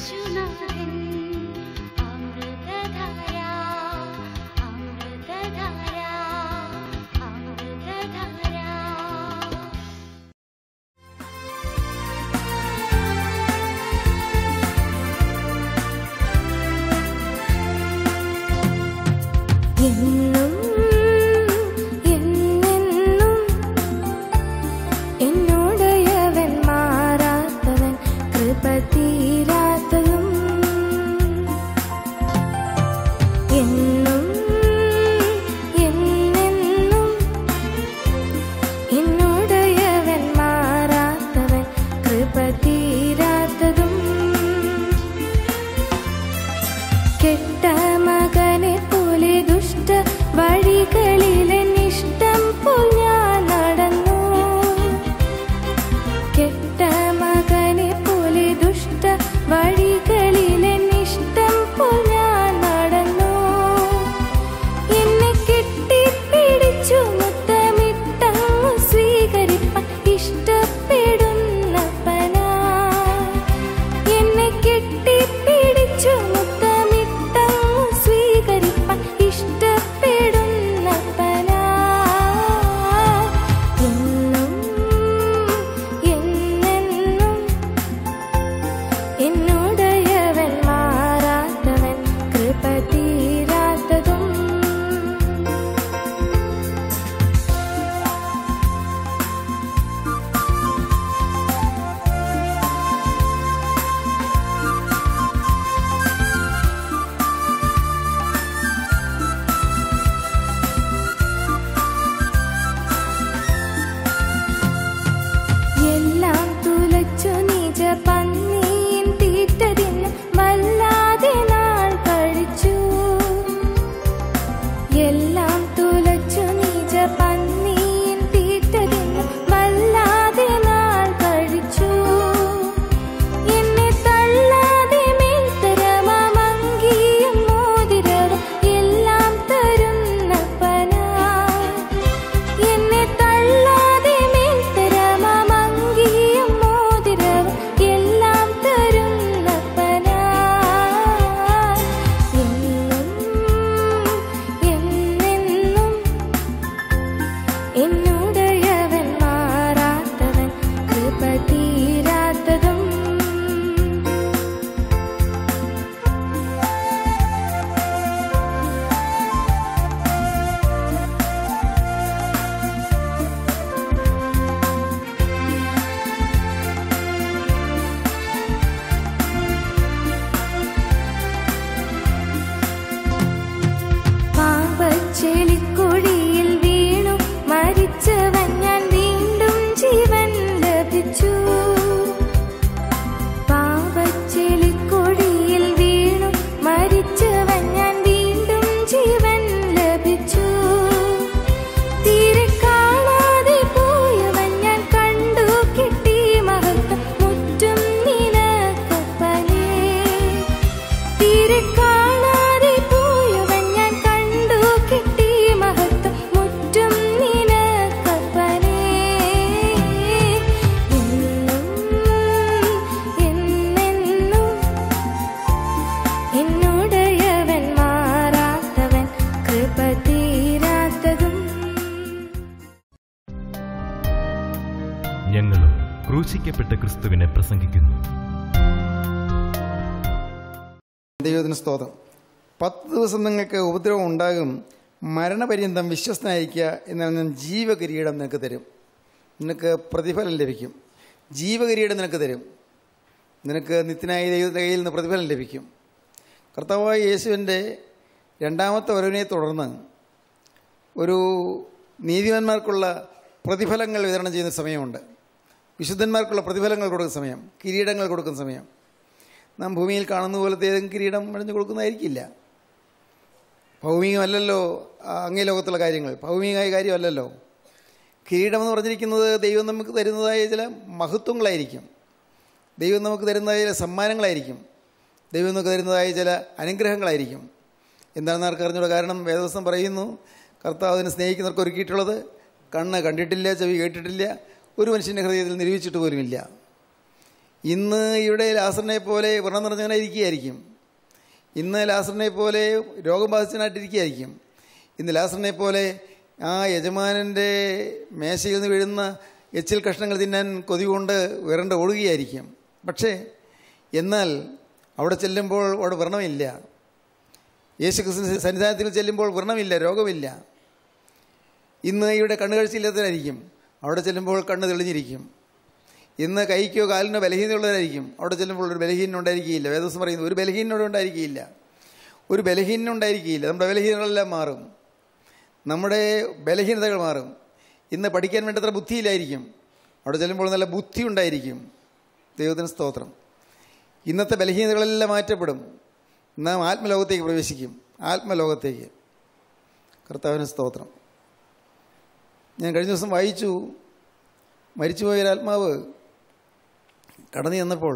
യേശുനാഥൻ അമൃതധാര അമൃതധാര അമൃതധാര എന്നും എന്നെന്നും എന്നോടയവൻ മാറാത്തവൻ കൃപ തീരാത്തതും എന്നും എന്നെന്നും എന്നോടയവൻ മാറാത്തവൻ കൃപ തീരാത്തതും കെട്ട മകനെ പോലെ ദുഷ്ട വഴികളിൽ ഇഷ്ടം പോൽ ഞാൻ നടന്നു കെട്ട മകനെ പോലെ ദുഷ്ട വഴികളിൽ ഇഷ്ടം പോൽ ഞാൻ നടന്നു എന്നെ കെട്ടിപ്പിടിച്ചു മുത്തമിട്ടങ്ങു സ്വീകരിപ്പാൻ ഇഷ്ടപ്പെടുന്നപ്പനാ എന്നെ കെട്ടിപ്പിടിച്ചു മുത്തമിട്ടങ്ങു സ്വീകരിപ്പാൻ ഇഷ്ടപ്പെടുന്നപ്പനാ എന്നും എന്നെന്നും എന്നോടയവൻ മാറാത്തവൻ കൃപ തീരാത്തതും എല്ലാം തുലച്ചു നിജ പന്നീൻ തീറ്റതിന് വല്ലാതെ നാൾ കഴിച്ചു എല്ലാം തുലച്ചു നിജ പന്നീൻ തീറ്റതിന് വല്ലാതെ നാൾ കഴിച്ചു എന്നെ തള്ളാതെ മേൽത്തരമങ്കിയും മോതിരവും എല്ലാം തരുന്നപ്പനാ എന്നെ തള്ളാതെ മേൽത്തരമങ്കിയും മോതിരവും എല്ലാം തരുന്നപ്പനാ എന്നും എന്നെന്നും എന്നോടയവൻ മാറാത്തവൻ കൃപ തീരാത്തതും പാപച്ചെളിക്കുഴിയിൽ വീണു മരിച്ചവൻ ഞാൻ വീണ്ടും ജീവൻ ലഭിച്ചു പാപച്ചെളിക്കുഴിയിൽ വീണു മരിച്ചവൻ ഞാൻ വീണ്ടും ജീവൻ ലഭിച്ചു തീരെ കാണാതെ പോയവൻ ഞാൻ കണ്ടു കിട്ടി മഹത്വം മുറ്റും നിനക്കൊപ്പനേ തീരെ കാണാതെ പോയവൻ ഞാൻ കണ്ടു കിട്ടി മഹത്വം മുറ്റും നിനക്കപ്പനേ എന്നും എന്നെന്നും എന്നോടയവൻ മാറാത്തവൻ കൃപ തീരാത്തതും ഞങ്ങളും ക്രൂശിക്കപ്പെട്ട ക്രിസ്തുവിനെ പ്രസംഗിക്കുന്നു ദൈവത്തിന് സ്തോത്രം പത്ത് ദിവസം നിങ്ങൾക്ക് ഉപദ്രവം ഉണ്ടാകും മരണപര്യന്തം വിശ്വസ്തനായിരിക്കുക എന്നാൽ ജീവകിരീടം നിനക്ക് തരും നിനക്ക് പ്രതിഫലം ലഭിക്കും ജീവകിരീടം നിനക്ക് തരും നിനക്ക് നിത്യനായ ദൈവത്തിന്റെ കയ്യിൽ നിന്ന് പ്രതിഫലം ലഭിക്കും കർത്താവായ യേശുവിൻ്റെ രണ്ടാമത്തെ വരവിനെ തുടർന്ന് ഒരു നീതിമാന്മാർക്കുള്ള പ്രതിഫലങ്ങൾ വിതരണം ചെയ്യുന്ന സമയമുണ്ട് വിശുദ്ധന്മാർക്കുള്ള പ്രതിഫലങ്ങൾ കൊടുക്കുന്ന സമയം കിരീടങ്ങൾ കൊടുക്കുന്ന സമയം നാം ഭൂമിയിൽ കാണുന്ന പോലത്തെ ഏതെങ്കിലും കിരീടം അണിഞ്ഞു കൊടുക്കുന്നതായിരിക്കില്ല ഭൗമികമല്ലല്ലോ ആ, അങ്ങേ ലോകത്തുള്ള കാര്യങ്ങൾ ഭൗമികമായ കാര്യമല്ലല്ലോ കിരീടമെന്ന് പറഞ്ഞിരിക്കുന്നത് ദൈവം നമുക്ക് തരുന്നതായ ചില മഹത്വങ്ങളായിരിക്കും ദൈവം നമുക്ക് തരുന്നതായ ചില സമ്മാനങ്ങളായിരിക്കും ദൈവം നമുക്ക് തരുന്നതായ ചില അനുഗ്രഹങ്ങളായിരിക്കും എന്താണെന്ന് ആർക്ക് അറിഞ്ഞൂടാ കാരണം വേദവസം പറയുന്നു കർത്താവ് അതിനെ സ്നേഹിക്കുന്നവർക്ക് ഒരുക്കിയിട്ടുള്ളത് കണ്ണ് കണ്ടിട്ടില്ല ചെവി കേട്ടിട്ടില്ല ഒരു മനുഷ്യൻ്റെ ഹൃദയത്തിൽ നിരൂപിച്ചിട്ട് പോലുമില്ല ഇന്ന് ഇവിടെ ലാസറിനെ പോലെ വ്രണം നിറഞ്ഞവനായിരിക്കുകയായിരിക്കും ഇന്ന് ലാസറിനെ പോലെ രോഗം ബാധിച്ചവനായിട്ടിരിക്കുകയായിരിക്കും ഇന്ന് ലാസറിനെ പോലെ ആ യജമാനൻ്റെ മേശയിൽ നിന്ന് വീഴുന്ന എച്ചിൽ കഷ്ണങ്ങൾ തിന്നാൻ കൊതി കൊണ്ട് വിരണ്ട ഓടുകയായിരിക്കും പക്ഷേ എന്നാൽ അവിടെ ചെല്ലുമ്പോൾ അവിടെ വ്രണമില്ല യേശു ക്രിസ്തു സന്നിധാനത്തിൽ ചെല്ലുമ്പോൾ വ്രണമില്ല രോഗമില്ല ഇന്ന് ഇവിടെ കണ്ണുകാഴ്ചയില്ലാത്തവരായിരിക്കും അവിടെ ചെല്ലുമ്പോൾ കണ്ണ് തെളിഞ്ഞിരിക്കും ഇന്ന് കൈക്കോ കാലിനോ ബലഹീനതയുള്ളവരായിരിക്കും അവിടെ ചെല്ലുമ്പോൾ ഒരു ബലഹീനം ഉണ്ടായിരിക്കുകയില്ല വേദവസം പറയുന്നു ഒരു ബലഹീനോട് ഉണ്ടായിരിക്കുകയില്ല ഒരു ബലഹീനം ഉണ്ടായിരിക്കുകയില്ല നമ്മുടെ ബലഹീനങ്ങളെല്ലാം മാറും നമ്മുടെ ബലഹീനതകൾ മാറും ഇന്ന് പഠിക്കാൻ വേണ്ടത്ര ബുദ്ധിയില്ലായിരിക്കും അവിടെ ചെല്ലുമ്പോൾ നല്ല ബുദ്ധി ഉണ്ടായിരിക്കും ദൈവത്തിന് സ്തോത്രം ഇന്നത്തെ ബലഹീനതകളെല്ലാം മാറ്റപ്പെടും നാം ആത്മലോകത്തേക്ക് പ്രവേശിക്കും ആത്മലോകത്തേക്ക് കർത്താവിന് സ്തോത്രം ഞാൻ കഴിഞ്ഞ ദിവസം വായിച്ചു മരിച്ചുപോയ ഒരാത്മാവ് കടന്നു ചെന്നപ്പോൾ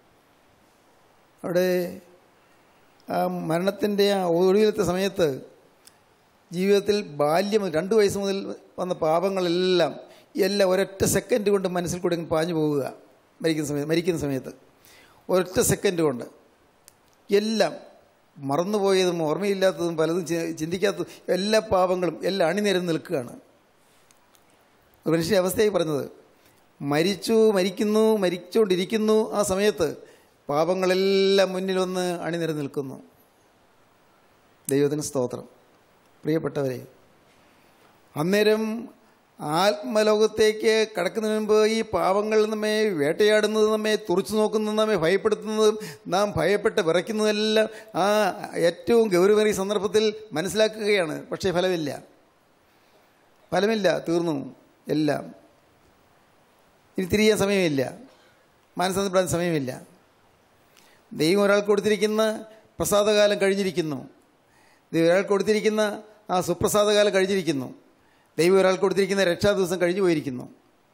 അവിടെ ആ മരണത്തിൻ്റെ ആ ഒടുവിലത്തെ സമയത്ത് ജീവിതത്തിൽ ബാല്യം മുതൽ രണ്ട് വയസ്സ് മുതൽ വന്ന പാപങ്ങളെല്ലാം എല്ലാം ഒരൊറ്റ സെക്കൻഡ് കൊണ്ട് മനസ്സിൽ കൂടെ അങ്ങ് പാഞ്ഞു പോവുക മരിക്കുന്ന സമയത്ത് മരിക്കുന്ന സമയത്ത് ഒരൊറ്റ സെക്കൻഡ് കൊണ്ട് എല്ലാം മറന്നുപോയതും ഓർമ്മയില്ലാത്തതും പലതും ചി- ചിന്തിക്കാത്തതും എല്ലാ പാപങ്ങളും എല്ലാം അണിനിരന്ന് നിൽക്കുകയാണ് ഒരു മനുഷ്യൻ്റെ അവസ്ഥയായി പറഞ്ഞത് മരിച്ചു മരിക്കുന്നു മരിച്ചുകൊണ്ടിരിക്കുന്നു ആ സമയത്ത് പാപങ്ങളെല്ലാം മുന്നിൽ വന്ന് അണിനിരന്ന് നിൽക്കുന്നു ദൈവത്തിന് സ്തോത്രം പ്രിയപ്പെട്ടവരെ അന്നേരം ആത്മലോകത്തേക്ക് കടക്കുന്നതിന് മുമ്പ് ഈ പാവങ്ങൾ നമ്മെ വേട്ടയാടുന്നത് നമ്മെ തുറച്ചു നോക്കുന്നത് നമ്മെ ഭയപ്പെടുത്തുന്നതും നാം ഭയപ്പെട്ട് വിറയ്ക്കുന്നതെല്ലാം ആ ഏറ്റവും ഗൗരവമേറിയ സന്ദർഭത്തിൽ മനസ്സിലാക്കുകയാണ് പക്ഷേ ഫലമില്ല ഫലമില്ല തീർന്നു എല്ലാം ഇനി തിരിയാൻ സമയമില്ല മാനസാന്തരപ്പെടാൻ സമയമില്ല ദൈവം ഒരാൾക്ക് കൊടുത്തിരിക്കുന്ന പ്രസാദകാലം കഴിഞ്ഞിരിക്കുന്നു ദൈവം ഒരാൾക്ക് കൊടുത്തിരിക്കുന്ന ആ സുപ്രസാദകാലം കഴിഞ്ഞിരിക്കുന്നു ദൈവം ഒരാൾക്ക് കൊടുത്തിരിക്കുന്ന രക്ഷാ ദിവസം കഴിഞ്ഞു പോയിരിക്കുന്നു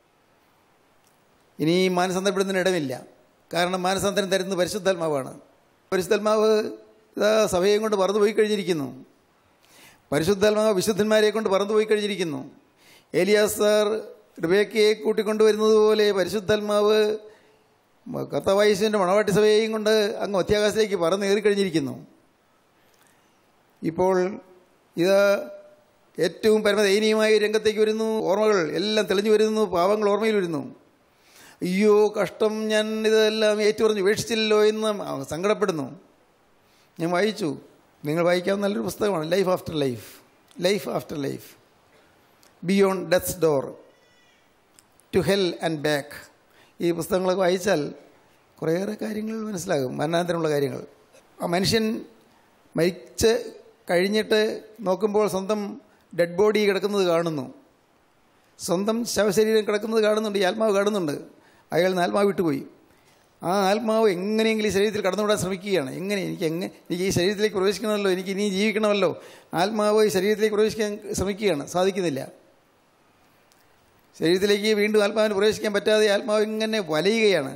ഇനി മാനസാന്തരപ്പെടുന്നതിന് ഇടമില്ല കാരണം മാനസാന്തരം തരുന്നത് പരിശുദ്ധാത്മാവാണ് പരിശുദ്ധാത്മാവ് ഇതാ സഭയെ കൊണ്ട് പറന്നു പോയി കഴിഞ്ഞിരിക്കുന്നു പരിശുദ്ധാത്മാവ് വിശുദ്ധന്മാരെ കൊണ്ട് പറന്നു പോയി കഴിഞ്ഞിരിക്കുന്നു ഏലിയാസാർ റിബേക്കയെ കൂട്ടിക്കൊണ്ടുവരുന്നത് പോലെ പരിശുദ്ധാത്മാവ് കർത്തവായുസിൻ്റെ മണവാട്ടി സഭയെയും കൊണ്ട് അങ്ങ് മധ്യാകാശത്തേക്ക് പറന്നേറി കഴിഞ്ഞിരിക്കുന്നു ഇപ്പോൾ ഇത് ഏറ്റവും പരമദയനീയമായ രംഗത്തേക്ക് വരുന്നു ഓർമ്മകൾ എല്ലാം തെളിഞ്ഞു വരുന്നു പാവങ്ങൾ ഓർമ്മയിൽ വരുന്നു അയ്യോ കഷ്ടം ഞാൻ ഇതെല്ലാം ഏറ്റുപറഞ്ഞ് ഉപേക്ഷിച്ചില്ലല്ലോ എന്ന് സങ്കടപ്പെടുന്നു ഞാൻ വായിച്ചു നിങ്ങൾ വായിക്കാവുന്ന നല്ലൊരു പുസ്തകമാണ് life after life life after life beyond death's door to hell and back ഈ പുസ്തകങ്ങളൊക്കെ വായിച്ചാൽ കുറേയേറെ കാര്യങ്ങൾ മനസ്സിലാകും മരണാന്തരമുള്ള കാര്യങ്ങൾ ആ മനുഷ്യൻ മരിച്ച് കഴിഞ്ഞിട്ട് നോക്കുമ്പോൾ സ്വന്തം ഡെഡ് ബോഡി കിടക്കുന്നത് കാണുന്നു സ്വന്തം ശവശരീരം കിടക്കുന്നത് കാണുന്നുണ്ട് ഈ ആത്മാവ് കാണുന്നുണ്ട് അയാൾ നിന്ന് ആത്മാവ് വിട്ടുപോയി ആ ആത്മാവ് എങ്ങനെയെങ്കിലും ഈ ശരീരത്തിൽ കടന്നുവിടാൻ ശ്രമിക്കുകയാണ് എങ്ങനെ എനിക്ക് എങ്ങനെ എനിക്ക് ഈ ശരീരത്തിലേക്ക് പ്രവേശിക്കണമല്ലോ എനിക്ക് ഇനി ജീവിക്കണമല്ലോ ആത്മാവ് ഈ ശരീരത്തിലേക്ക് പ്രവേശിക്കാൻ ശ്രമിക്കുകയാണ് സാധിക്കുന്നില്ല ശരീരത്തിലേക്ക് വീണ്ടും ആത്മാവിന് പ്രവേശിക്കാൻ പറ്റാതെ ആത്മാവ് ഇങ്ങനെ വലയുകയാണ്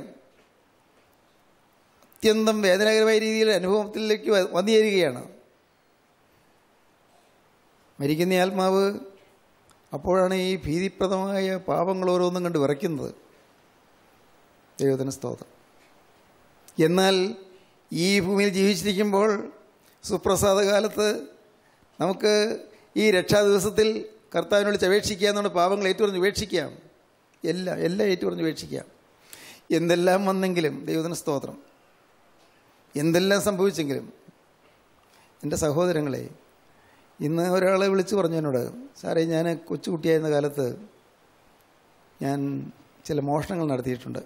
അത്യന്തം വേദനാകരമായ രീതിയിൽ അനുഭവത്തിലേക്ക് വ- വന്നു ചേരുകയാണ് മരിക്കുന്ന ആത്മാവ് അപ്പോഴാണ് ഈ ഭീതിപ്രദമായ പാപങ്ങൾ ഓരോന്നും കണ്ട് വിറയ്ക്കുന്നത് ദൈവത്തിന് സ്തോത്രം എന്നാൽ ഈ ഭൂമിയിൽ ജീവിച്ചിരിക്കുമ്പോൾ സുപ്രസാദ കാലത്ത് നമുക്ക് ഈ രക്ഷാ ദിവസത്തിൽ കർത്താവിനോട് വിളിച്ച് അപേക്ഷിക്കുക എന്നുള്ള പാപങ്ങൾ ഏറ്റുപറഞ്ഞ് ഉപേക്ഷിക്കാം എല്ലാം എല്ലാം ഏറ്റുപറഞ്ഞ് ഉപേക്ഷിക്കാം എന്തെല്ലാം വന്നെങ്കിലും ദൈവത്തിന് സ്തോത്രം എന്തെല്ലാം സംഭവിച്ചെങ്കിലും എൻ്റെ സഹോദരങ്ങളെ ഇന്ന് ഒരാളെ വിളിച്ചു പറഞ്ഞു എന്നോട് സാറേ ഞാൻ കൊച്ചുകുട്ടിയായിരുന്ന കാലത്ത് ഞാൻ ചില മോഷണങ്ങൾ നടത്തിയിട്ടുണ്ട്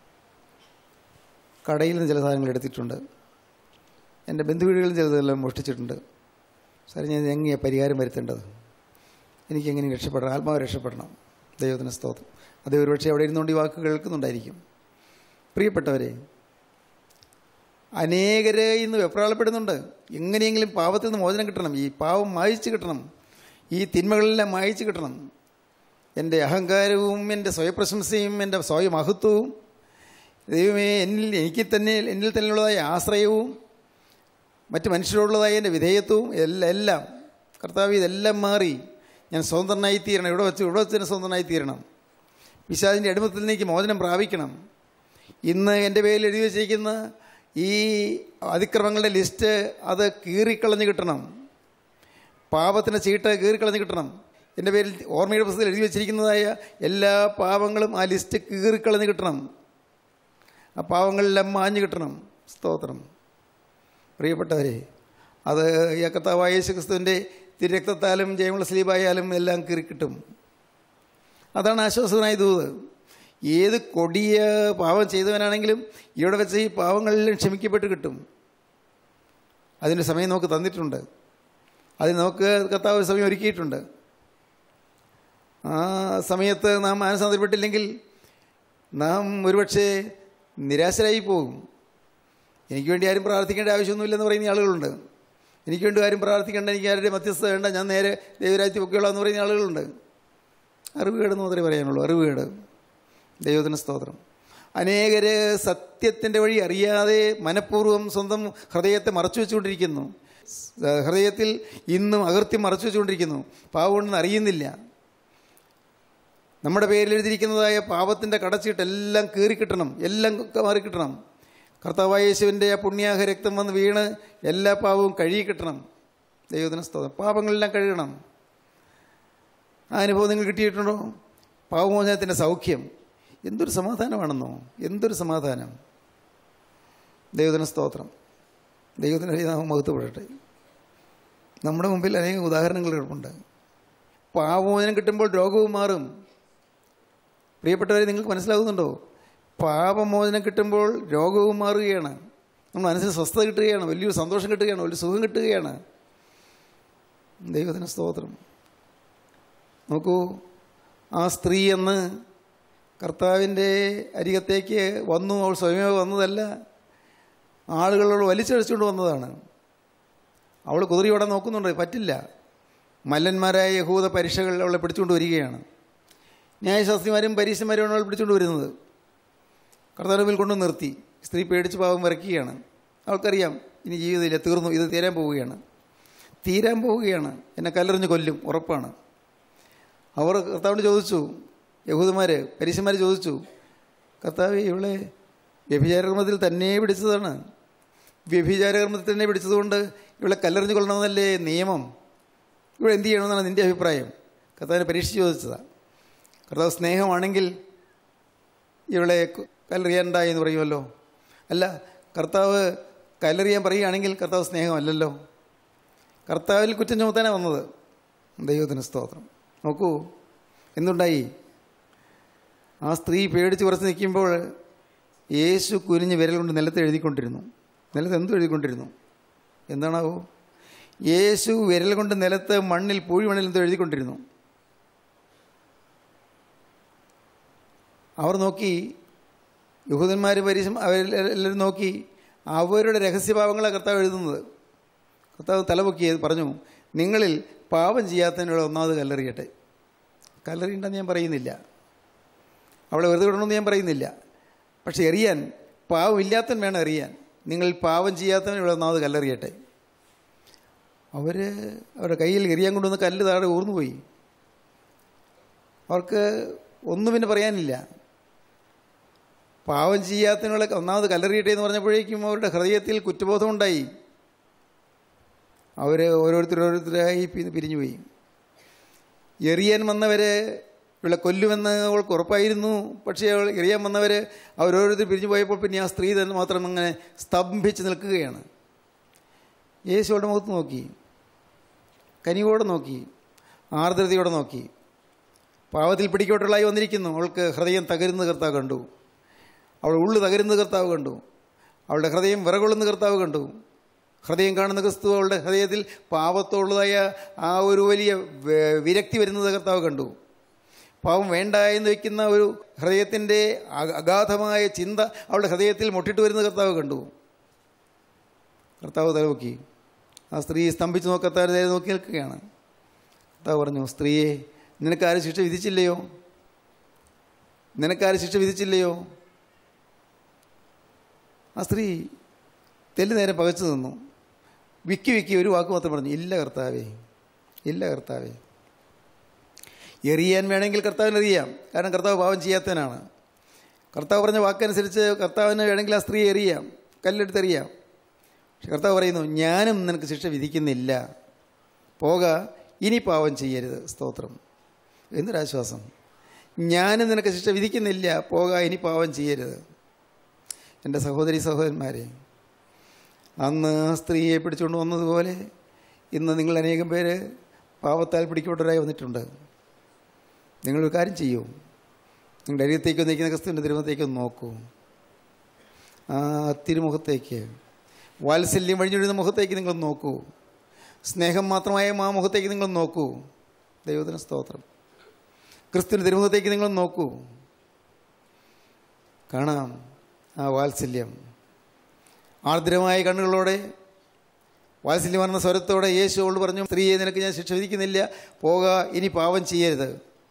കടയിൽ നിന്ന് ചില സാധനങ്ങൾ എടുത്തിട്ടുണ്ട് എൻ്റെ ബന്ധുവീടുകളിൽ ചിലതെല്ലാം മോഷ്ടിച്ചിട്ടുണ്ട് സാറേ ഞാൻ എങ്ങനെയാണ് പരിഹാരം വരുത്തേണ്ടത് എനിക്ക് എങ്ങനെ രക്ഷപ്പെടണം ആത്മാവ് രക്ഷപ്പെടണം ദൈവത്തിന് സ്തോത്രം അത് ഒരുപക്ഷെ അവിടെ ഇരുന്നുകൊണ്ട് ഈ വാക്ക് കേൾക്കുന്നുണ്ടായിരിക്കും പ്രിയപ്പെട്ടവരെ അനേകരെ ഇന്ന് വെപ്രാളപ്പെടുന്നുണ്ട് എങ്ങനെയെങ്കിലും പാവത്തിൽ നിന്ന് മോചനം കിട്ടണം ഈ പാവം മായിച്ചു കിട്ടണം ഈ തിന്മകളെല്ലാം മായിച്ചു കിട്ടണം എൻ്റെ അഹങ്കാരവും എൻ്റെ സ്വയപ്രശംസയും എൻ്റെ സ്വയമഹത്വവും ദൈവമേ എന്നിൽ എനിക്ക് തന്നെ എന്നിൽ തന്നെയുള്ളതായ ആശ്രയവും മറ്റ് മനുഷ്യരോടുള്ളതായ എൻ്റെ വിധേയത്വവും എല്ലാം എല്ലാം കർത്താവ് ഇതെല്ലാം മാറി ഞാൻ സ്വതന്ത്രനായി തീരണം ഇവിടെ വെച്ച് ഇവിടെ വെച്ച് തന്നെ സ്വതന്ത്രനായി തീരണം പിശാചിൻ്റെ അടിമത്തിൽ നിന്ന് എനിക്ക് മോചനം പ്രാപിക്കണം ഇന്ന് എൻ്റെ പേരിൽ എഴുതി വച്ചിരിക്കുന്ന ഈ അതിക്രമങ്ങളുടെ ലിസ്റ്റ് അത് കീറിക്കളഞ്ഞ് കിട്ടണം പാപത്തിൻ്റെ ചീട്ട് കീറിക്കളഞ്ഞ് കിട്ടണം എൻ്റെ പേരിൽ ഓർമ്മയുടെ പുസ്തകത്തിൽ എഴുതി വച്ചിരിക്കുന്നതായ എല്ലാ പാപങ്ങളും ആ ലിസ്റ്റ് കീറിക്കളഞ്ഞ് കിട്ടണം ആ പാവങ്ങളെല്ലാം മാഞ്ഞു കിട്ടണം സ്തോത്രം പ്രിയപ്പെട്ടവരെ അത് ഈ കർത്താവായ യേശു ക്രിസ്തുവിൻ്റെ തിരക്തത്താലും ജയമുള്ള സ്ലീപായാലും എല്ലാം കീറിക്കിട്ടും അതാണ് ആശ്വാസനായ ദൂത് ഏത് കൊടിയ പാവം ചെയ്തവനാണെങ്കിലും ഇവിടെ വെച്ച് ഈ പാവങ്ങളെല്ലാം ക്ഷമിക്കപ്പെട്ട് കിട്ടും അതിൻ്റെ സമയം നമുക്ക് തന്നിട്ടുണ്ട് അതിന് നമുക്ക് കർത്താവ് ഒരു സമയം ഒരുക്കിയിട്ടുണ്ട് ആ സമയത്ത് നാം മാനസാന്തരപ്പെട്ടില്ലെങ്കിൽ നാം ഒരുപക്ഷെ നിരാശരായി പോകും എനിക്ക് വേണ്ടി ആരും പ്രാർത്ഥിക്കേണ്ട ആവശ്യമൊന്നുമില്ലെന്ന് പറയുന്ന ആളുകളുണ്ട് എനിക്ക് വേണ്ടി ആരും പ്രാർത്ഥിക്കേണ്ട എനിക്ക് ആരുടെ മധ്യസ്ഥത വേണ്ട ഞാൻ നേരെ ദൈവരാജ്യത്തിൽ പൊക്കെയുള്ള എന്ന് പറയുന്ന ആളുകളുണ്ട് അറിവുകേടെന്ന് മാത്രമേ പറയാനുള്ളൂ അറിവുകേട് ദൈവത്തിന് സ്തോത്രം അനേകര് സത്യത്തിൻ്റെ വഴി അറിയാതെ മനഃപൂർവ്വം സ്വന്തം ഹൃദയത്തെ മറച്ചു വെച്ചുകൊണ്ടിരിക്കുന്നു സ- ഹൃദയത്തിൽ ഇന്നും അകൃത്യം മറച്ചു വെച്ചുകൊണ്ടിരിക്കുന്നു പാവമുണ്ടെന്ന് അറിയുന്നില്ല നമ്മുടെ പേരിൽ എഴുതിയിരിക്കുന്നതായ പാപത്തിൻ്റെ കടച്ചീട്ട് എല്ലാം കീറിക്കിട്ടണം എല്ലാം മാറിക്കിട്ടണം കർത്താവായ യേശുവിൻ്റെ ആ പുണ്യാഹ രക്തം വന്ന് വീണ് എല്ലാ പാപവും കഴുകിക്കിട്ടണം ദൈവത്തിന് സ്തോത്രം പാപങ്ങളെല്ലാം കഴുകണം ആ അനുഭവം നിങ്ങൾ കിട്ടിയിട്ടുണ്ടോ പാവമോചനത്തിൻ്റെ സൗഖ്യം എന്തൊരു സമാധാനമാണെന്നോ എന്തൊരു സമാധാനം ദൈവത്തിന് സ്തോത്രം ദൈവത്തിന് നാമം മഹത്വപ്പെടട്ടെ നമ്മുടെ മുമ്പിൽ അനേകം ഉദാഹരണങ്ങൾ കിടപ്പുണ്ട് പാവമോചനം കിട്ടുമ്പോൾ രോഗവും മാറും പ്രിയപ്പെട്ടവരെ നിങ്ങൾക്ക് മനസ്സിലാകുന്നുണ്ടോ പാപമോചനം കിട്ടുമ്പോൾ രോഗവും മാറുകയാണ് നമ്മുടെ മനസ്സിന് സ്വസ്ഥത കിട്ടുകയാണ് വലിയൊരു സന്തോഷം കിട്ടുകയാണ് വലിയ സുഖം കിട്ടുകയാണ് ദൈവത്തിന് സ്തോത്രം നോക്കൂ ആ സ്ത്രീ എന്ന് കർത്താവിൻ്റെ അരികത്തേക്ക് വന്നു അവൾ സ്വയമേ വന്നതല്ല ആളുകളോട് വലിച്ചഴിച്ചുകൊണ്ട് വന്നതാണ് അവൾ കുതിരയോടെ നോക്കുന്നുണ്ട് പറ്റില്ല മല്ലന്മാരായ യഹൂദ പരീക്ഷകൾ അവളെ പിടിച്ചുകൊണ്ട് വരികയാണ് ന്യായശാസ്ത്രിമാരും പരീക്ഷന്മാരും അവൾ പിടിച്ചുകൊണ്ട് വരുന്നത് കർത്താവിന് മുമ്പിൽ കൊണ്ടു നിർത്തി സ്ത്രീ പേടിച്ച് പാവം വരയ്ക്കുകയാണ് അവൾക്കറിയാം ഇനി ജീവിതമില്ല തീർന്നു ഇത് തീരാൻ പോവുകയാണ് തീരാൻ പോവുകയാണ് എന്നെ കല്ലെറിഞ്ഞ് കൊല്ലും ഉറപ്പാണ് അവർ കർത്താവിനോട് ചോദിച്ചു യഹൂദന്മാർ പരീക്ഷന്മാർ ചോദിച്ചു കർത്താവ് ഇവളെ വ്യഭിചാരകർമ്മത്തിൽ തന്നെ പിടിച്ചതാണ് വ്യഭിചാരകർമ്മത്തിൽ തന്നെ പിടിച്ചതുകൊണ്ട് ഇവളെ കല്ലെറിഞ്ഞ് കൊല്ലണമെന്നല്ലേ നിയമം ഇവിടെ എന്ത് ചെയ്യണമെന്നാണ് നിൻ്റെ അഭിപ്രായം കർത്താവിനെ പരീക്ഷിച്ച് ചോദിച്ചതാണ് കർത്താവ് സ്നേഹമാണെങ്കിൽ ഇവളെ കു- കല്ലെറിയണ്ട എന്ന് പറയുമല്ലോ അല്ല കർത്താവ് കല്ലെറിയാൻ പറയുകയാണെങ്കിൽ കർത്താവ് സ്നേഹമല്ലല്ലോ കർത്താവിൽ കുറ്റം ചുമത്താനാണ് വന്നത് ദൈവത്തിന് സ്തോത്രം നോക്കൂ എന്തുണ്ടായി ആ സ്ത്രീ പേടിച്ച് കുറച്ച് നിൽക്കുമ്പോൾ യേശു കുനിഞ്ഞ് വിരൽ കൊണ്ട് നിലത്ത് എഴുതിക്കൊണ്ടിരുന്നു നിലത്ത് എന്തു എഴുതിക്കൊണ്ടിരുന്നു എന്താണാവോ യേശു വിരൽ കൊണ്ട് നിലത്ത് മണ്ണിൽ പൂഴി മണ്ണിൽ എന്തോ എഴുതിക്കൊണ്ടിരുന്നു അവർ നോക്കി യഹൂദന്മാർ പരീക്ഷ അവരെല്ലാവരും നോക്കി അവരുടെ രഹസ്യഭാവങ്ങളാണ് കർത്താവ് എഴുതുന്നത് കർത്താവ് തലപൊക്കി പറഞ്ഞു നിങ്ങളിൽ പാപം ചെയ്യാത്തതിനുള്ള ഒന്നാമത് കല്ലെറിയട്ടെ കല്ലെറിയണ്ടെന്ന് ഞാൻ പറയുന്നില്ല അവളെ വെറുതെ വിടണമെന്ന് ഞാൻ പറയുന്നില്ല പക്ഷെ എറിയാൻ പാവമില്ലാത്തവൻ വേണം എറിയാൻ നിങ്ങൾ പാവം ചെയ്യാത്തവൻ ഇവിടെ ഒന്നാമത് കല്ലെറിയട്ടെ അവർ അവരുടെ കയ്യിൽ എറിയാൻ കൊണ്ടുവന്ന കല്ല് താഴെ ഊർന്നുപോയി അവർക്ക് ഒന്നും പിന്നെ പറയാനില്ല പാവം ചെയ്യാത്തതിനുള്ള ഒന്നാമത് കല്ലെറിയട്ടെ എന്ന് പറഞ്ഞപ്പോഴേക്കും അവരുടെ ഹൃദയത്തിൽ കുറ്റബോധം ഉണ്ടായി അവർ ഓരോരുത്തർ ഓരോരുത്തരായി പി- പിരിഞ്ഞുപോയി എറിയാൻ വന്നവരെ ഇവളെ കൊല്ലുമെന്ന് അവൾക്ക് ഉറപ്പായിരുന്നു പക്ഷേ അവൾ എറിയാൻ വന്നവർ അവരോരോരുത്തർ പിരിഞ്ഞു പോയപ്പോൾ പിന്നെ ആ സ്ത്രീ തന്നെ മാത്രം അങ്ങനെ സ്തംഭിച്ച് നിൽക്കുകയാണ് യേശുവിടെ മുഖത്ത് നോക്കി കനിവോടെ നോക്കി ആർദ്രതയോടെ നോക്കി പാവത്തിൽ പിടിക്കോട്ടുള്ളായി വന്നിരിക്കുന്നു അവൾക്ക് ഹൃദയം തകരുന്ന കർത്താവ് കണ്ടു അവൾ ഉള്ളു തകരുന്ന കർത്താവ് കണ്ടു അവളുടെ ഹൃദയം വിറകൊള്ളുന്ന കർത്താവ് കണ്ടു ഹൃദയം കാണുന്ന ക്രിസ്തു അവളുടെ ഹൃദയത്തിൽ പാപത്തോളുള്ളതായ ആ ഒരു വലിയ വെ- വിരക്തി വരുന്നത് കർത്താവ് കണ്ടു പാവം വേണ്ട എന്ന് വയ്ക്കുന്ന ഒരു ഹൃദയത്തിൻ്റെ അഗ- അഗാധമായ ചിന്ത അവളുടെ ഹൃദയത്തിൽ മുട്ടിട്ട് വരുന്ന കർത്താവ് കണ്ടു കർത്താവ് തലവക്കി ആ സ്ത്രീ സ്തംഭിച്ച് നോക്കത്താറ് നേരെ നോക്കി നിൽക്കുകയാണ് കർത്താവ് പറഞ്ഞു സ്ത്രീയെ നിനക്കാരും ശിക്ഷ വിധിച്ചില്ലയോ നിനക്കാരും ശിക്ഷ വിധിച്ചില്ലയോ ആ സ്ത്രീ തെല്ലു നേരം പകച്ചു നിന്നു വിക്കി വിക്കി ഒരു വാക്ക് മാത്രം പറഞ്ഞു ഇല്ല കർത്താവേ ഇല്ല കർത്താവേ എറിയാൻ വേണമെങ്കിൽ കർത്താവിന് എറിയാം കാരണം കർത്താവ് പാവം ചെയ്യാത്തവനാണ് കർത്താവ് പറഞ്ഞ വാക്കനുസരിച്ച് കർത്താവിന് വേണമെങ്കിൽ ആ സ്ത്രീ എറിയാം കല്ലെടുത്ത് എറിയാം പക്ഷെ കർത്താവ് പറയുന്നു ഞാനും നിനക്ക് ശിക്ഷ വിധിക്കുന്നില്ല പോക ഇനി പാവം ചെയ്യരുത് സ്തോത്രം എന്തൊരാശ്വാസം ഞാനും നിനക്ക് ശിക്ഷ വിധിക്കുന്നില്ല പോക ഇനി പാവം ചെയ്യരുത് എൻ്റെ സഹോദരി സഹോദരന്മാരെ അന്ന് ആ സ്ത്രീയെ പിടിച്ചുകൊണ്ട് വന്നതുപോലെ ഇന്ന് നിങ്ങൾ അനേകം പേര് പാവത്താൽ പിടിക്കപ്പെട്ടവരായി വന്നിട്ടുണ്ട് നിങ്ങളൊരു കാര്യം ചെയ്യൂ നിങ്ങളുടെ അരികത്തേക്ക് നിൽക്കുന്ന ക്രിസ്തുവിൻ്റെ തിരുമുഖത്തേക്ക് ഒന്ന് നോക്കൂ ആ തിരുമുഖത്തേക്ക് വാത്സല്യം വഴിഞ്ഞൊഴുന്ന മുഖത്തേക്ക് നിങ്ങൾ നോക്കൂ സ്നേഹം മാത്രമായ ആ മുഖത്തേക്ക് നിങ്ങൾ നോക്കൂ ദൈവത്തിന് സ്തോത്രം ക്രിസ്തുവിൻ്റെ തിരുമുഖത്തേക്ക് നിങ്ങൾ നോക്കൂ കാണാം ആ വാത്സല്യം ആർദ്രമായ കണ്ണുകളോടെ വാത്സല്യം പറഞ്ഞ സ്വരത്തോടെ യേശു അവളോട് പറഞ്ഞു സ്ത്രീയെ നിനക്ക് ഞാൻ ശിക്ഷ വിധിക്കുന്നില്ല പോക ഇനി പാവം ചെയ്യരുത്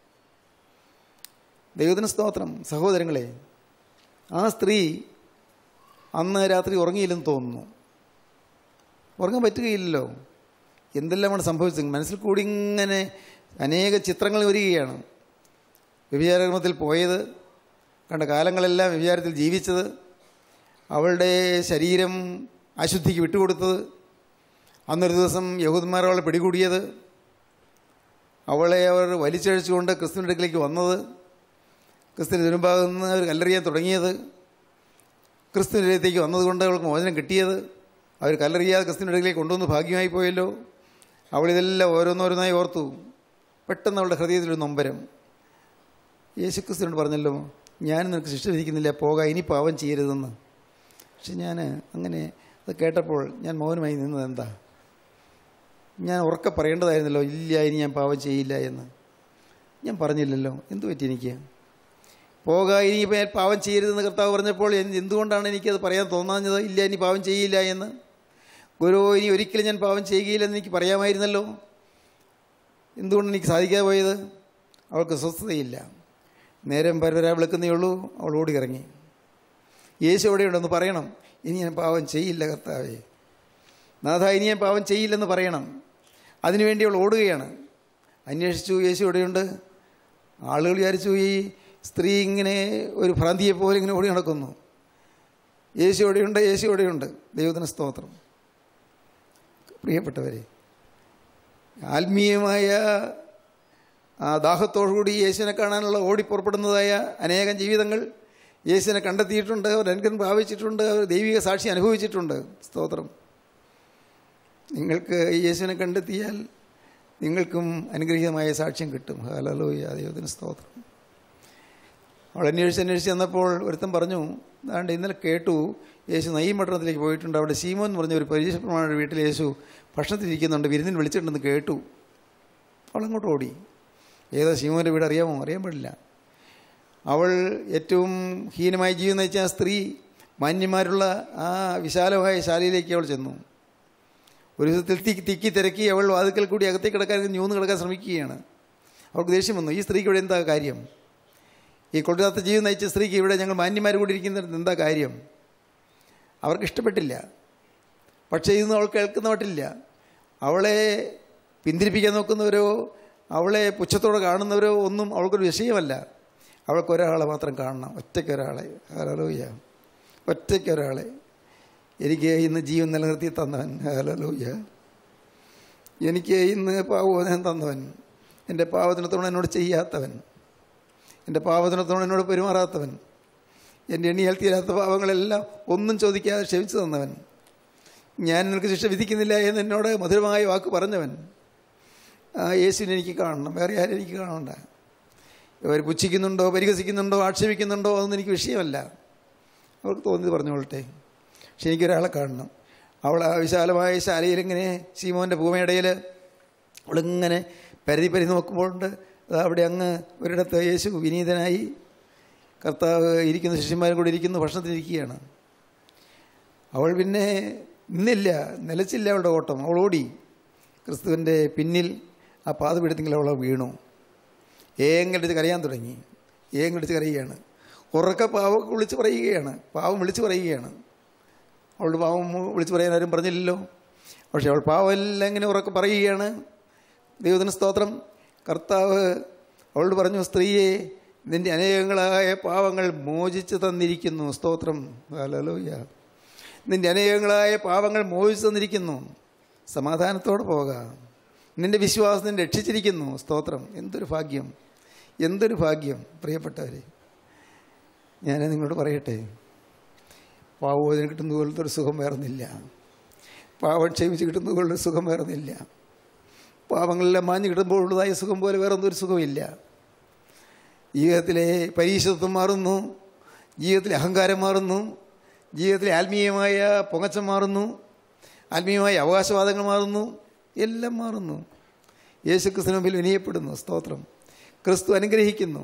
ദൈവത്തിന് സ്തോത്രം സഹോദരങ്ങളെ ആ സ്ത്രീ അന്ന് രാത്രി ഉറങ്ങിയില്ലെന്ന് തോന്നുന്നു ഉറങ്ങാൻ പറ്റുകയില്ലല്ലോ എന്തെല്ലാമാണ് സംഭവിച്ചത് മനസ്സിൽ കൂടി ഇങ്ങനെ അനേക ചിത്രങ്ങൾ വരികയാണ് വ്യഭിചാരക്രമത്തിൽ പോയത് കണ്ട കാലങ്ങളെല്ലാം വ്യഭിചാരത്തിൽ ജീവിച്ചത് അവളുടെ ശരീരം അശുദ്ധിക്ക് വിട്ടുകൊടുത്തത് അന്നൊരു ദിവസം യഹൂദന്മാർ അവളെ പിടികൂടിയത് അവളെ അവർ വലിച്ചഴിച്ചുകൊണ്ട് ക്രിസ്തുവിൻ്റെ അടുക്കിലേക്ക് വന്നത് ക്രിസ്തുവിൻ്റെ തിരുമ്പാകത്ത് നിന്ന് അവർ കല്ലെറിയാൻ തുടങ്ങിയത് ക്രിസ്തുവിൻ്റെ അടുത്തേക്ക് വന്നതുകൊണ്ട് അവൾക്ക് മോചനം കിട്ടിയത് അവർ കല്ലെറിയാതെ ക്രിസ്തുവിൻ്റെ അടുക്കിലേക്ക് കൊണ്ടുവന്ന് ഭാഗ്യമായി പോയല്ലോ അവളിതെല്ലാം ഓരോന്നോരോന്നായി ഓർത്തു പെട്ടെന്ന് അവളുടെ ഹൃദയത്തിലൊരു നൊമ്പരം യേശു ക്രിസ്തുവിനോട് പറഞ്ഞല്ലോ ഞാൻ നിനക്ക് ശിക്ഷ വിധിക്കുന്നില്ല പോക ഇനി പാവം ചെയ്യരുതെന്ന് പക്ഷെ ഞാൻ അങ്ങനെ അത് കേട്ടപ്പോൾ ഞാൻ മൗനമായി നിന്നത് എന്താ ഞാൻ ഉറക്കെ പറയേണ്ടതായിരുന്നല്ലോ ഇല്ല ഇനി ഞാൻ പാവം ചെയ്യില്ല എന്ന് ഞാൻ പറഞ്ഞില്ലല്ലോ എന്തു പറ്റി എനിക്ക് പോക ഇനി ഇപ്പം ഞാൻ പാവം ചെയ്യരുതെന്ന് കർത്താവ് പറഞ്ഞപ്പോൾ എന്ത് എന്തുകൊണ്ടാണ് എനിക്കത് പറയാൻ തോന്നാഞ്ഞത് ഇല്ല ഇനി പാവം ചെയ്യില്ല എന്ന് ഗുരു ഇനി ഒരിക്കലും ഞാൻ പാവം ചെയ്യുകയില്ലെന്ന് എനിക്ക് പറയാമായിരുന്നല്ലോ എന്തുകൊണ്ട് എനിക്ക് സാധിക്കാതെ പോയത് അവൾക്ക് സ്വസ്ഥതയില്ല നേരം പരവരാ വിളിക്കുന്നേ ഉള്ളൂ അവൾ ഓടിയിറങ്ങി യേശു എവിടെയുണ്ടെന്ന് പറയണം ഇനി ഞാൻ പാവം ചെയ്യില്ല കർത്താവേ നാഥ ഇനി ഞാൻ പാവം ചെയ്യില്ലെന്ന് പറയണം അതിനുവേണ്ടി അവൾ ഓടുകയാണ് അന്വേഷിച്ചു യേശു എവിടെയുണ്ട് ആളുകൾ വിചാരിച്ചു ഈ സ്ത്രീ ഇങ്ങനെ ഒരു ഭ്രാന്തിയെ പോലെ ഇങ്ങനെ ഓടി നടക്കുന്നു യേശു എവിടെയുണ്ട് യേശു എവിടെയുണ്ട് ദൈവത്തിന് സ്തോത്രം പ്രിയപ്പെട്ടവരെ ആത്മീയമായ ആ ദാഹത്തോടുകൂടി യേശുവിനെ കാണാനുള്ള ഓടി പുറപ്പെടുന്നതായ അനേകം ജീവിതങ്ങൾ യേശുവിനെ കണ്ടെത്തിയിട്ടുണ്ട് അവർ അനുഗ്രഹം ഭാവിച്ചിട്ടുണ്ട് അവർ ദൈവിക സാക്ഷി അനുഭവിച്ചിട്ടുണ്ട് സ്തോത്രം നിങ്ങൾക്ക് ഈ യേശുവിനെ കണ്ടെത്തിയാൽ നിങ്ങൾക്കും അനുഗ്രഹീതമായ സാക്ഷ്യം കിട്ടും ഹലോയ ദൈവത്തിന് സ്തോത്രം അവൾ അന്വേഷിച്ച് അന്വേഷിച്ച് ചെന്നപ്പോൾ ഒരുത്തൻ പറഞ്ഞു അതാണ്ട് ഇന്നലെ കേട്ടു യേശു നയ്യം പട്ടണത്തിലേക്ക് പോയിട്ടുണ്ട് അവിടെ സീമോൻ എന്ന് പറഞ്ഞ ഒരു പരീക്ഷപ്രമാണയുടെ വീട്ടിൽ യേശു ഭക്ഷണത്തിലിരിക്കുന്നുണ്ട് വിരുന്നിന് വിളിച്ചിട്ടുണ്ടെന്ന് കേട്ടു അവളങ്ങോട്ട് ഓടി ഏതാ സീമോൻ്റെ വീട് അറിയാമോ അറിയാൻ പാടില്ല അവൾ ഏറ്റവും ഹീനമായ ജീവിതം നയിച്ച ആ സ്ത്രീ മാന്യന്മാരുള്ള ആ വിശാലമായ ശാലയിലേക്ക് അവൾ ചെന്നു ഒരു വിധത്തിൽ തിക്കി തിക്കി തിരക്കി അവൾ വാതുക്കൽ കൂടി അകത്തേക്ക് കിടക്കാൻ ഞൂന്ന് കിടക്കാൻ ശ്രമിക്കുകയാണ് അവൾക്ക് ദേഷ്യം വന്നു ഈ സ്ത്രീക്ക് ഇവിടെ എന്താ കാര്യം ഈ കൊള്ളാത്ത ജീവിതം നയിച്ച സ്ത്രീക്ക് ഇവിടെ ഞങ്ങൾ മാന്യന്മാർ കൂടി ഇരിക്കുന്നിടത്ത് എന്താ കാര്യം അവർക്ക് ഇഷ്ടപ്പെട്ടില്ല പക്ഷേ ഇതൊന്നും അവൾ കേൾക്കുന്ന മട്ടില്ല അവളെ പിന്തിരിപ്പിക്കാൻ നോക്കുന്നവരോ അവളെ പുച്ഛത്തോടെ കാണുന്നവരോ ഒന്നും അവൾക്കൊരു വിഷയമല്ല അവൾക്ക് ഒരാളെ മാത്രം കാണണം ഒറ്റയ്ക്കൊരാളെ ഹലോയ്യ ഒറ്റയ്ക്കൊരാളെ എനിക്ക് ഇന്ന് ജീവൻ നിലനിർത്തി തന്നവൻ ഹലോയ്യ എനിക്ക് ഇന്ന് പാവോദനം തന്നവൻ എൻ്റെ പാവത്തിനത്തോടെ എന്നോട് ചെയ്യാത്തവൻ എൻ്റെ പാവത്തിനത്തോടെ എന്നോട് പെരുമാറാത്തവൻ എൻ്റെ എണ്ണിയാൽ തീരാത്ത പാവങ്ങളെല്ലാം ഒന്നും ചോദിക്കാതെ ക്ഷമിച്ചു തന്നവൻ ഞാൻ നിനക്ക് ശിക്ഷ വിധിക്കുന്നില്ല എന്ന് എന്നോട് മധുരമായ വാക്ക് പറഞ്ഞവൻ ആ യേശുവിനെ എനിക്ക് കാണണം വേറെ ആരും എനിക്ക് കാണണ്ട ഇവർ പുച്ഛിക്കുന്നുണ്ടോ പരിഹസിക്കുന്നുണ്ടോ ആക്ഷേപിക്കുന്നുണ്ടോ അതൊന്നും എനിക്ക് വിഷയമല്ല അവർക്ക് തോന്നിയത് പറഞ്ഞോളട്ടെ പക്ഷെ എനിക്കൊരാളെ കാണണം അവൾ ആ വിശാലമായ ശാലയിൽ ഇങ്ങനെ സീമോൻ്റെ ഭൂമിയിടയിൽ അവളിങ്ങനെ പരതി പരി നോക്കുമ്പോഴുണ്ട് അവിടെ അങ്ങ് ഒരിടത്ത് യേശു വിനീതനായി കർത്താവ് ഇരിക്കുന്ന ശിഷ്യന്മാരും കൂടി ഇരിക്കുന്നു ഭക്ഷണത്തിലിരിക്കുകയാണ് അവൾ പിന്നെ നിന്നില്ല നിലച്ചില്ല അവളുടെ ഓട്ടം അവൾ ഓടി ക്രിസ്തുവിൻ്റെ പിന്നിൽ ആ പാത പിടുത്തെങ്കിൽ അവൾ വീണു ഏങ്ങടിച്ച് കരയാൻ തുടങ്ങി ഏങ്ങടിച്ച് കരയുകയാണ് ഉറക്ക പാവം വിളിച്ച് പറയുകയാണ് പാവം വിളിച്ച് പറയുകയാണ് അവളുടെ പാവം വിളിച്ച് പറയാൻ ആരും പറഞ്ഞില്ലല്ലോ പക്ഷെ അവൾ പാവമെല്ലാം ഇങ്ങനെ ഉറക്കെ പറയുകയാണ് ദൈവത്തിന് സ്തോത്രം കർത്താവ് അവളോട് പറഞ്ഞു സ്ത്രീയെ നിന്റെ അനേകങ്ങളായ പാവങ്ങൾ മോചിച്ചു തന്നിരിക്കുന്നു സ്തോത്രം ഹല്ലേലൂയ നിന്റെ അനേകങ്ങളായ പാവങ്ങൾ മോചിച്ചു തന്നിരിക്കുന്നു സമാധാനത്തോടെ പോകാം നിന്റെ വിശ്വാസം നിന്നെ രക്ഷിച്ചിരിക്കുന്നു സ്തോത്രം എന്തൊരു ഭാഗ്യം എന്തൊരു ഭാഗ്യം പ്രിയപ്പെട്ടവരെ ഞാൻ നിങ്ങളോട് പറയട്ടെ പാവോചനം കിട്ടുന്ന പോലത്തെ ഒരു സുഖം വേറൊന്നില്ല പാവം ക്ഷമിച്ച് കിട്ടുന്ന പോലുള്ള സുഖം വേറൊന്നില്ല പാവങ്ങളെല്ലാം മാഞ്ഞു കിട്ടുമ്പോഴുള്ളതായ സുഖം പോലെ വേറൊന്നും ഒരു സുഖമില്ല ജീവിതത്തിലെ പരീക്ഷത്വം മാറുന്നു ജീവിതത്തിലെ അഹങ്കാരം മാറുന്നു ജീവിതത്തിലെ ആത്മീയമായ പൊങ്ങച്ചം മാറുന്നു ആത്മീയമായ അവകാശവാദങ്ങൾ മാറുന്നു എല്ലാം മാറുന്നു യേശു ക്രിസ്തു മുമ്പിൽ വിനയപ്പെടുന്നു സ്തോത്രം ക്രിസ്തു അനുഗ്രഹിക്കുന്നു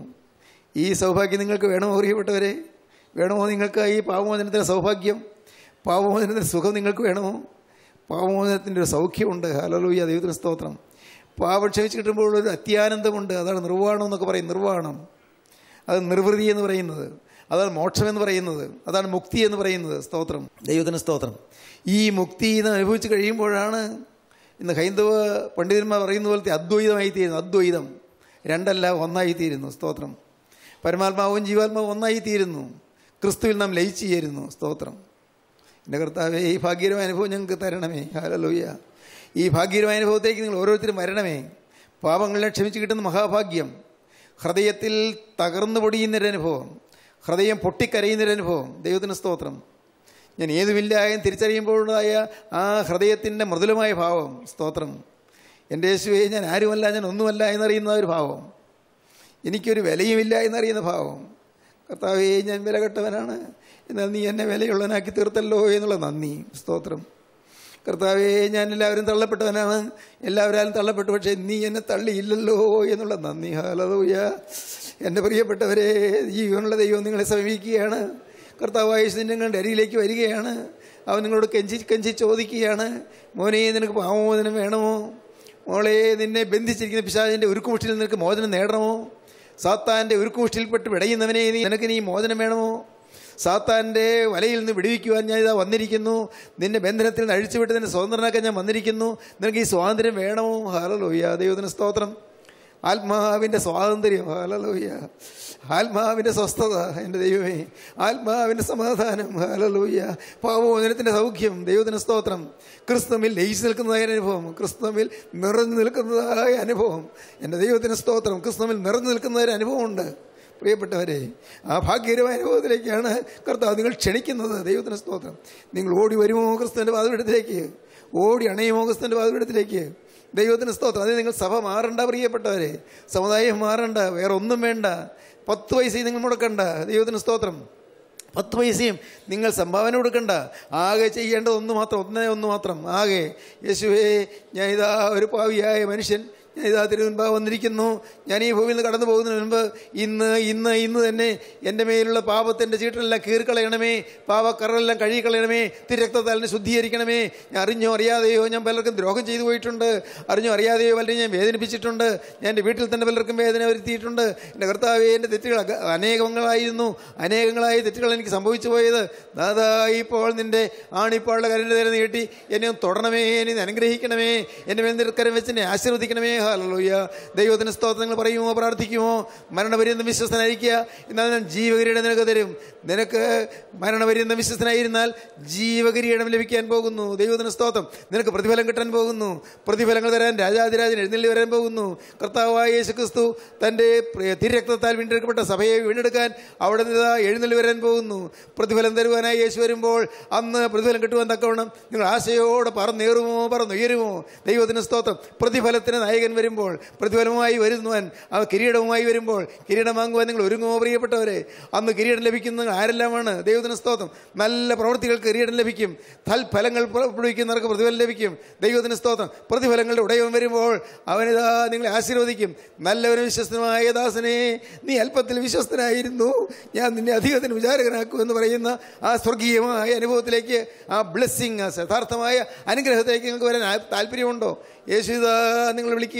ഈ സൗഭാഗ്യം നിങ്ങൾക്ക് വേണമോ പ്രിയപ്പെട്ടവരെ വേണമോ നിങ്ങൾക്ക് ഈ പാവമോചനത്തിൻ്റെ സൗഭാഗ്യം പാവമോചനത്തിൻ്റെ സുഖം നിങ്ങൾക്ക് വേണമോ പാവമോചനത്തിൻ്റെ ഒരു സൗഖ്യമുണ്ട് ഹലലൂയ ദൈവത്തിന് സ്തോത്രം പാവം ക്ഷമിച്ച് കിട്ടുമ്പോൾ ഒരു അത്യാനന്ദമുണ്ട് അതാണ് നിർവ്വാണം എന്നൊക്കെ പറയും നിർവ്വാണം അത് നിർവൃതി എന്ന് പറയുന്നത് അതാണ് മോക്ഷം എന്ന് പറയുന്നത് അതാണ് മുക്തി എന്ന് പറയുന്നത് സ്തോത്രം ദൈവത്തിന് സ്തോത്രം ഈ മുക്തി എന്ന് അനുഭവിച്ച് കഴിയുമ്പോഴാണ് ഇന്ന് ഹൈന്ദവ പണ്ഡിതന്മാർ പറയുന്ന പോലത്തെ അദ്വൈതമായി തീരുന്നു അദ്വൈതം രണ്ടല്ല ഒന്നായി തീരുന്നു സ്തോത്രം പരമാത്മാവും ജീവാത്മാവും ഒന്നായി തീരുന്നു ക്രിസ്തുവിൽ നാം ലയിച്ചു ചേരുന്നു സ്തോത്രം എൻ്റെ കർത്താവേ ഈ ഭാഗ്യകരമായ അനുഭവം ഞങ്ങൾക്ക് തരണമേ ഹാലലൂയ ഈ ഭാഗ്യകരമായ അനുഭവത്തേക്ക് നിങ്ങൾ ഓരോരുത്തരും വരണമേ പാപങ്ങളെ ക്ഷമിച്ച് കിട്ടുന്ന മഹാഭാഗ്യം ഹൃദയത്തിൽ തകർന്നു പൊടിയുന്നൊരു അനുഭവം ഹൃദയം പൊട്ടിക്കരയുന്നൊരു അനുഭവം ദൈവത്തിന് സ്തോത്രം ഞാൻ ഏതുമില്ല എന്ന് തിരിച്ചറിയുമ്പോഴുള്ളതായ ആ ഹൃദയത്തിൻ്റെ മൃദുലമായ ഭാവം സ്തോത്രം എൻ്റെ യേശുവെ ഞാൻ ആരുമല്ല ഞാൻ ഒന്നുമല്ല എന്നറിയുന്ന ഒരു ഭാവം എനിക്കൊരു വിലയുമില്ല എന്നറിയുന്ന ഭാവം കർത്താവേ ഞാൻ വില കെട്ടവനാണ് എന്നാൽ നീ എന്നെ വിലയുള്ളവനാക്കി തീർത്തല്ലോ എന്നുള്ള നന്ദി സ്തോത്രം കർത്താവേ ഞാൻ എല്ലാവരും തള്ളപ്പെട്ടവനാണ് എല്ലാവരും തള്ളപ്പെട്ടു പക്ഷേ നീ എന്നെ തള്ളിയില്ലല്ലോ എന്നുള്ള നന്ദി ഹാലതൂയ എൻ്റെ പ്രിയപ്പെട്ടവരെ ജീവനുള്ള ദൈവം നിങ്ങളെ സമീപിക്കുകയാണ് കർത്താവായ നിങ്ങളുടെ അരിയിലേക്ക് വരികയാണ് അവൻ നിങ്ങളോട് കെഞ്ചി കെഞ്ചി ചോദിക്കുകയാണ് മോനെ നിനക്ക് പാവമോചനം വേണമോ മോളെ നിന്നെ ബന്ധിച്ചിരിക്കുന്ന പിശാചിൻ്റെ ഉരുക്കുമുഷ്ടിൽ നിനക്ക് മോചനം നേടണമോ സാത്താൻ്റെ ഉരുക്കുമുഷ്ടിൽപ്പെട്ട് വിടയുന്നവനെ നീ നിനക്ക് നീ മോചനം വേണമോ സാത്താൻ്റെ വലയിൽ നിന്ന് വിടുവിക്കുവാൻ ഞാൻ ഇതാ വന്നിരിക്കുന്നു നിന്റെ ബന്ധനത്തിൽ നിന്ന് അഴിച്ചുവിട്ട് നിന്നെ സ്വതന്ത്രനാക്കാൻ ഞാൻ വന്നിരിക്കുന്നു നിനക്ക് ഈ സ്വാതന്ത്ര്യം വേണമോ ഹാലലോയ്യ ദൈവത്തിന് സ്തോത്രം ആത്മാവിൻ്റെ സ്വാതന്ത്ര്യം ഹാലലോയ്യ ആത്മാവിൻ്റെ സ്വസ്ഥത എൻ്റെ ദൈവമേ ആത്മാവിൻ്റെ സമാധാനം ഹാലലോയ്യ പാവോചനത്തിൻ്റെ സൗഖ്യം ദൈവത്തിന് സ്തോത്രം ക്രിസ്തുവിൽ ലയിച്ചു നിൽക്കുന്നതായ അനുഭവം ക്രിസ്തുവിൽ നിറഞ്ഞു നിൽക്കുന്നതായ അനുഭവം എൻ്റെ ദൈവത്തിന് സ്തോത്രം ക്രിസ്തുവിൽ നിറഞ്ഞു നിൽക്കുന്ന ഒരു അനുഭവമുണ്ട് പ്രിയപ്പെട്ടവരെ ആ ഭാഗ്യകരമായ അനുഭവത്തിലേക്കാണ് കർത്താവ് നിങ്ങൾ ക്ഷണിക്കുന്നത് ദൈവത്തിന് സ്തോത്രം നിങ്ങൾ ഓടി വരുമോ ക്രിസ്തുവിൻ്റെ വാതിലിടത്തിലേക്ക് ഓടി അണയുമോ ക്രിസ്തുവിൻ്റെ വാതിലിടത്തിലേക്ക് ദൈവത്തിന് സ്തോത്രം അതിന് നിങ്ങൾ സഭ മാറണ്ട പ്രിയപ്പെട്ടവരെ സമുദായം മാറണ്ട വേറെ ഒന്നും വേണ്ട പത്ത് പൈസയും നിങ്ങൾ മുടക്കണ്ട ദൈവത്തിന് സ്തോത്രം പത്ത് പൈസയും നിങ്ങൾ സംഭാവന കൊടുക്കണ്ട ആകെ ചെയ്യേണ്ടത് ഒന്ന് മാത്രം ഒന്നേ ഒന്ന് മാത്രം ആകെ യേശുവേ ഞാൻ ഇതാ ഒരു പാവിയായ മനുഷ്യൻ ഞാൻ ഇതാ തിരുമുൻപാ വന്നിരിക്കുന്നു ഞാൻ ഈ ഭൂമിയിൽ നിന്ന് കടന്നു പോകുന്നതിന് മുൻപ് ഇന്ന് ഇന്ന് ഇന്ന് തന്നെ എൻ്റെ മേലുള്ള പാപത്തിൻ്റെ ചീട്ടെല്ലാം കീറിക്കളയണമേ പാവക്കറെല്ലാം കഴുകിക്കളയണമേ തിരക്തത്താൽ എന്നെ ശുദ്ധീകരിക്കണമേ ഞാൻ അറിഞ്ഞോ അറിയാതെയോ ഞാൻ പലർക്കും ദ്രോഹം ചെയ്തു പോയിട്ടുണ്ട് അറിഞ്ഞോ അറിയാതെയോ പലരും ഞാൻ വേദനിപ്പിച്ചിട്ടുണ്ട് ഞാൻ എൻ്റെ വീട്ടിൽ തന്നെ പലർക്കും വേദന വരുത്തിയിട്ടുണ്ട് എൻ്റെ കർത്താവെ എൻ്റെ തെറ്റുകൾ അക- അനേകങ്ങളായിരുന്നു അനേകങ്ങളായ തെറ്റുകൾ എനിക്ക് സംഭവിച്ചു പോയത് ദാദാ ഇപ്പോൾ നിൻ്റെ ആണിപ്പാളുടെ കരൻ്റെ നേരെ നീട്ടി എന്നെ ഒന്ന് തൊടണമേ എന്നെ ഒന്ന് അനുഗ്രഹിക്കണമേ എൻ്റെ മേൽ നിരക്കരം വെച്ച് എന്നെ ആശീർവദിക്കണമേ ഹാലൂയ ദൈവത്തിന് സ്തോത്രങ്ങൾ പറയുമോ പ്രാർത്ഥിക്കുമോ മരണപര്യന്തം വിശ്വസ്തനായിരിക്കുക എന്നാൽ ഞാൻ ജീവകിരീടം നിനക്ക് തരും നിനക്ക് മരണപര്യന്തം വിശ്വസ്തനായിരുന്നാൽ ജീവകിരീടം ലഭിക്കാൻ പോകുന്നു ദൈവത്തിന് സ്തോത്രം നിനക്ക് പ്രതിഫലം കിട്ടാൻ പോകുന്നു പ്രതിഫലങ്ങൾ തരാൻ രാജാതിരാജൻ എഴുന്നള്ളി വരാൻ പോകുന്നു കർത്താവായ യേശു ക്രിസ്തു തൻ്റെ പ്രിയ തിരക്തത്താൽ വീണ്ടെടുക്കപ്പെട്ട സഭയെ വീണ്ടെടുക്കാൻ അവിടെ നിന്ന് ഇതാ എഴുന്നള്ളി വരാൻ പോകുന്നു പ്രതിഫലം തരുവാനായി യേശു വരുമ്പോൾ അന്ന് പ്രതിഫലം കിട്ടുവാൻ തക്കവണ്ണം നിങ്ങൾ ആശയോടെ പറന്നേറുമോ പറന്നുയരുമോ ദൈവത്തിന് സ്തോത്രം പ്രതിഫലത്തിന് നായകൻ വരുമ്പോൾ പ്രതിഫലവുമായി വരുന്നവൻ ആ കിരീടവുമായി വരുമ്പോൾ കിരീടം വാങ്ങുവാൻ നിങ്ങൾ ഒരുങ്ങുമോ പ്രിയപ്പെട്ടവരെ അന്ന് കിരീടം ലഭിക്കുന്ന ആരെല്ലാമാണ് ദൈവത്തിന് സ്തോത്രം നല്ല പ്രവൃത്തികൾക്ക് കിരീടം ലഭിക്കും തൽഫലങ്ങൾ പുറപ്പെടുവിക്കുന്നവർക്ക് പ്രതിഫലം ലഭിക്കും ദൈവത്തിന് സ്തോത്രം പ്രതിഫലങ്ങളുടെ ഉടയവൻ വരുമ്പോൾ അവനിതാ നിങ്ങളെ ആശീർവദിക്കും നല്ലവനും വിശ്വസ്തനായ ദാസനെ നീ അല്പത്തിൽ വിശ്വസ്തനായിരുന്നു ഞാൻ നിന്നെ അധികത്തിന് വിചാരകനാക്കും എന്ന് പറയുന്ന ആ സ്വർഗീയമായ അനുഭവത്തിലേക്ക് ആ ബ്ലെസ്സിങ് ആ യഥാർത്ഥമായ അനുഗ്രഹത്തിലേക്ക് നിങ്ങൾക്ക് വരാൻ ആ- താല്പര്യമുണ്ടോ യേശു ഇതാ നിങ്ങൾ വിളിക്കുക